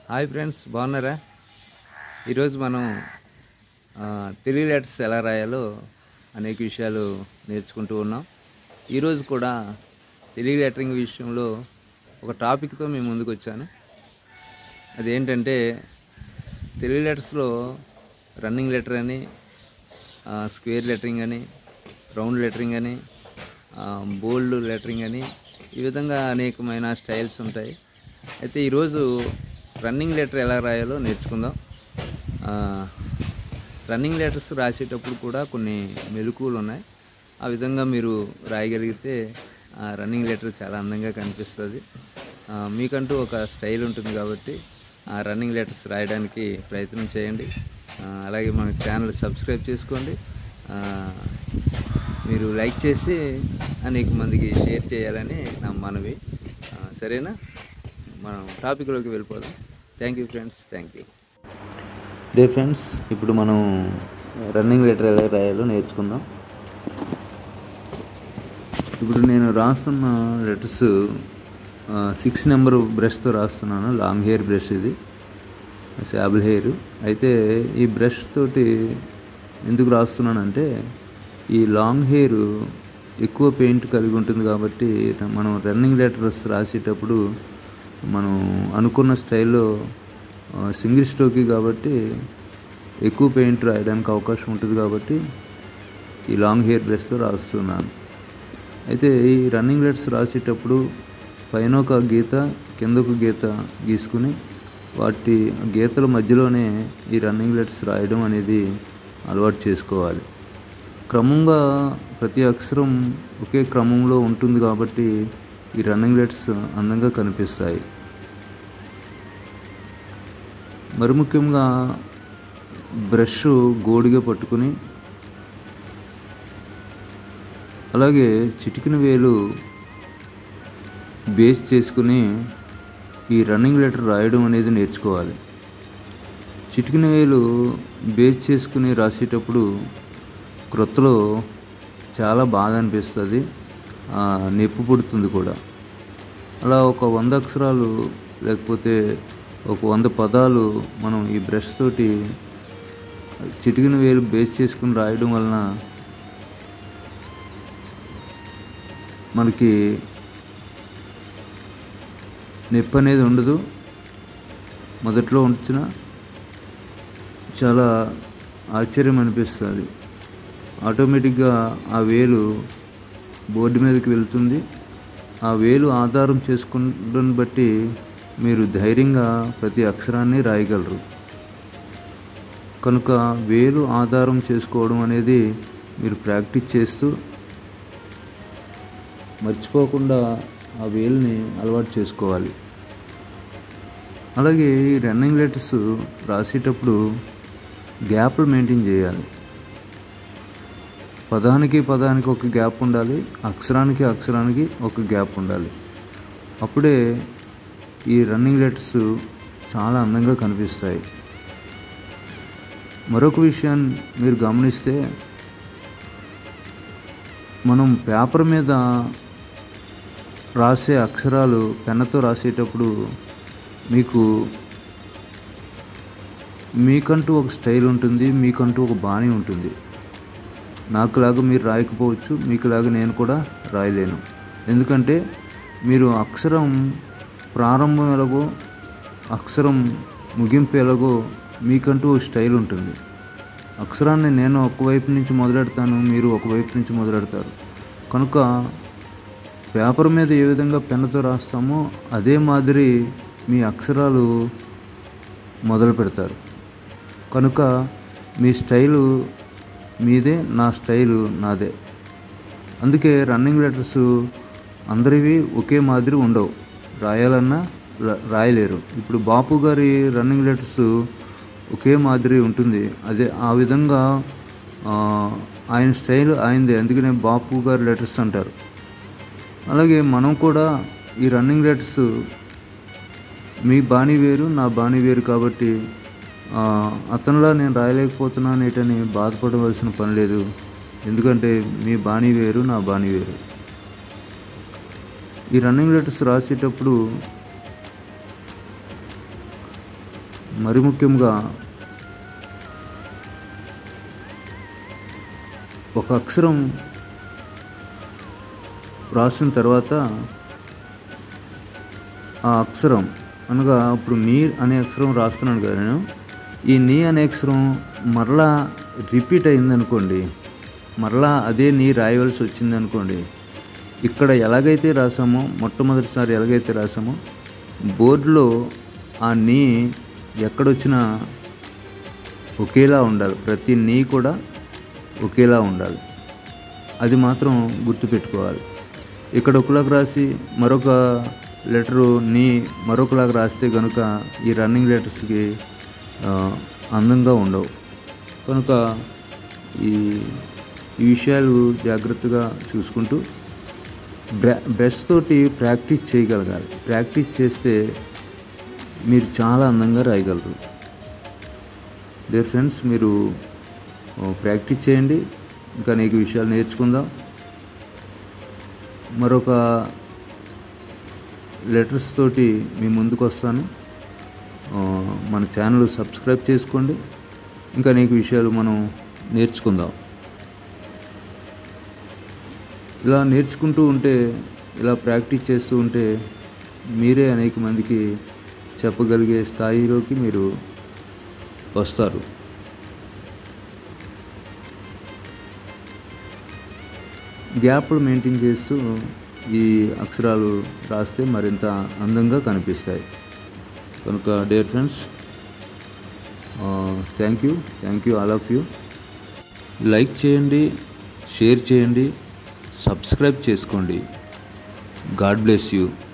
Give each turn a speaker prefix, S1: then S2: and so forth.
S1: hi friends బాగున్నారా ఈరోజు మనం ఆ, తెలుగు లెటర్స్ ఎలా రాయాలో అనేక విషయాలు నేర్చుకుంటూ ఉన్నాం ఈరోజు కూడా తెలుగు లెటరింగ్ విషయంలో ఒక టాపిక్తో మేము ముందుకు వచ్చాను అదేంటంటే తెలుగు లెటర్స్లో రన్నింగ్ లెటర్ అని ఆ, స్క్వేర్ లెటరింగ్ అని రౌండ్ లెటరింగ్ అని ఆ, బోల్డ్ లెటరింగ్ అని ఈ విధంగా అనేకమైన స్టైల్స్ ఉంటాయి అయితే ఈరోజు రన్నింగ్ లెటర్ ఎలా రాయాలో నేర్చుకుందాం ఆ, రన్నింగ్ లెటర్స్ రాసేటప్పుడు కూడా కొన్ని మెలకువలు ఉన్నాయి ఆ విధంగా మీరు రాయగలిగితే ఆ రన్నింగ్ లెటర్ చాలా అందంగా కనిపిస్తుంది ఆ, మీకంటూ ఒక స్టైల్ ఉంటుంది కాబట్టి ఆ రన్నింగ్ లెటర్స్ రాయడానికి ప్రయత్నం చేయండి ఆ, అలాగే మన ఛానల్ సబ్స్క్రైబ్ చేసుకోండి ఆ, మీరు లైక్ చేసి అనేక మందికి షేర్ చేయాలని నా మనవి ఆ, సరేనా మనం టాపిక్లోకి వెళ్ళిపోదాం thank you friends thank you dear friends ఇప్పుడు మనం రన్నింగ్ లెటర్ ఎలా రాయాలో నేర్చుకుందాం ఇప్పుడు నేను రాస్తున్న లెటర్స్ సిక్స్ నెంబర్ బ్రష్తో రాస్తున్నాను లాంగ్ హెయిర్ బ్రష్ ఇది శాబుల్ హెయిర్ అయితే ఈ బ్రష్ తోటి ఎందుకు రాస్తున్నానంటే ఈ లాంగ్ హెయిర్ ఎక్కువ పెయింట్ కలిగి ఉంటుంది కాబట్టి మనం రన్నింగ్ లెటర్స్ రాసేటప్పుడు మనం అనుకున్న స్టైల్లో సింగిల్ స్ట్రోకి కాబట్టి ఎక్కువ పెయింట్ రాయడానికి అవకాశం ఉంటుంది కాబట్టి ఈ లాంగ్ హెయిర్ బ్రష్తో రాస్తున్నాను అయితే ఈ రన్నింగ్ లెటర్స్ రాసేటప్పుడు పైన ఒక గీత కింద ఒక గీత గీసుకుని వాటి గీతల మధ్యలోనే ఈ రన్నింగ్ లెటర్స్ రాయడం అనేది అలవాటు చేసుకోవాలి క్రమంగా ప్రతి అక్షరం ఒకే క్రమంలో ఉంటుంది కాబట్టి ఈ రన్నింగ్ లెటర్స్ అందంగా కనిపిస్తాయి మరి ముఖ్యంగా బ్రష్ గోడిగా పట్టుకుని అలాగే చిటికిన వేలు బేస్ చేసుకుని ఈ రన్నింగ్ లెటర్ రాయడం అనేది నేర్చుకోవాలి చిటికిన వేలు బేస్ చేసుకుని రాసేటప్పుడు క్రొత్తలో చాలా బాధ అనిపిస్తుంది ఆ, నొప్పి పుడుతుంది కూడా అలా ఒక వంద అక్షరాలు లేకపోతే ఒక వంద పదాలు మనం ఈ బ్రష్ తోటి చిటికిన వేలు బేస్ చేసుకుని రాయడం వలన మనకి నొప్పి అనేది ఉండదు మొదట్లో ఉంచిన చాలా ఆశ్చర్యం అనిపిస్తుంది ఆటోమేటిక్గా ఆ వేలు బోర్డు మీదకి వెళ్తుంది ఆ వేలు ఆధారం చేసుకుంటుని బట్టి మీరు ధైర్యంగా ప్రతి అక్షరాన్ని రాయగలరు కనుక వేలు ఆధారం చేసుకోవడం అనేది మీరు ప్రాక్టీస్ చేస్తూ మర్చిపోకుండా ఆ వేలుని అలవాటు చేసుకోవాలి అలాగే ఈ రన్నింగ్ లెటర్స్ రాసేటప్పుడు గ్యాప్లు మెయింటైన్ చేయాలి పదానికి పదానికి ఒక గ్యాప్ ఉండాలి అక్షరానికి అక్షరానికి ఒక గ్యాప్ ఉండాలి అప్పుడే ఈ రన్నింగ్ లెటర్స్ చాలా అందంగా కనిపిస్తాయి మరొక విషయాన్ని మీరు గమనిస్తే మనం పేపర్ మీద రాసే అక్షరాలు పెన్నతో రాసేటప్పుడు మీకు మీకంటూ ఒక స్టైల్ ఉంటుంది మీకంటూ ఒక బాణి ఉంటుంది నాకులాగా మీరు రాయకపోవచ్చు మీకులాగా నేను కూడా రాయలేను ఎందుకంటే మీరు అక్షరం ప్రారంభం ఎలాగో అక్షరం ముగింపు ఎలాగో మీకంటూ ఒక స్టైల్ ఉంటుంది అక్షరాన్ని నేను ఒకవైపు నుంచి మొదలెడతాను మీరు ఒకవైపు నుంచి మొదలెడతారు కనుక పేపర్ మీద ఏ విధంగా పెన్నుతో రాస్తామో అదే మాదిరి మీ అక్షరాలు మొదలు పెడతారు కనుక మీ స్టైలు మీదే నా స్టైలు నాదే అందుకే రన్నింగ్ లెటర్స్ అందరివి ఒకే మాదిరి ఉండవు రాయాలన్నా రా- రాయలేరు ఇప్పుడు బాపు గారి రన్నింగ్ లెటర్స్ ఒకే మాదిరి ఉంటుంది అదే ఆ విధంగా ఆ, ఆయన స్టైల్ ఆయనదే అందుకనే బాపు గారి లెటర్స్ అంటారు అలాగే మనం కూడా ఈ రన్నింగ్ లెటర్స్ మీ బాణీ వేరు నా బాణీ వేరు కాబట్టి ఆ, అతనిలా నేను రాయలేకపోతున్నాను ఏంటని బాధపడవలసిన పని లేదు ఎందుకంటే మీ బాణీ వేరు నా బాణీ వేరు ఈ రన్నింగ్ లెటర్స్ రాసేటప్పుడు మరి ముఖ్యంగా ఒక అక్షరం రాసిన తర్వాత ఆ అక్షరం అనగా ఇప్పుడు నీ అనే అక్షరం రాస్తున్నాను కదా నేను ఈ నీ అనే అక్షరం మరలా రిపీట్ అయిందనుకోండి మరలా అదే నీ రాయవలసి వచ్చిందనుకోండి ఇక్కడ ఎలాగైతే రాసామో మొట్టమొదటిసారి ఎలాగైతే రాసామో బోర్డులో ఆ నీ ఎక్కడొచ్చినా ఒకేలా ఉండాలి ప్రతి నీ కూడా ఒకేలా ఉండాలి అది మాత్రం గుర్తుపెట్టుకోవాలి ఇక్కడ ఒకలాగా రాసి మరొక లెటరు నీ మరొకలాగా రాస్తే కనుక ఈ రన్నింగ్ లెటర్స్కి ఆ, అందంగా ఉండవు కనుక ఈ ఈ విషయాలు జాగ్రత్తగా చూసుకుంటూ బ్ర బ్రష్ తోటి ప్రాక్టీస్ చేయగలగాలి ప్రాక్టీస్ చేస్తే మీరు చాలా అందంగా రాయగలరు డియర్ ఫ్రెండ్స్ మీరు ఆ, ప్రాక్టీస్ చేయండి ఇంకా అనేక విషయాలు నేర్చుకుందాం మరొక లెటర్స్ తోటి మీ ముందుకు వస్తాను ఆ, మన ఛానల్ సబ్స్క్రైబ్ చేసుకోండి ఇంకా అనేక విషయాలు మనం నేర్చుకుందాం ఇలా నేర్చుకుంటూ ఉంటే ఇలా ప్రాక్టీస్ చేస్తూ ఉంటే మీరే అనేక మందికి చెప్పగలిగే స్థాయిలోకి మీరు వస్తారు గ్యాప్లు మెయింటైన్ చేస్తూ ఈ అక్షరాలు రాస్తే మరింత అందంగా కనిపిస్తాయి కనుక dear friends thank you thank you all of you like చేయండి షేర్ చేయండి సబ్స్క్రైబ్ చేసుకోండి గాడ్ బ్లెస్ యూ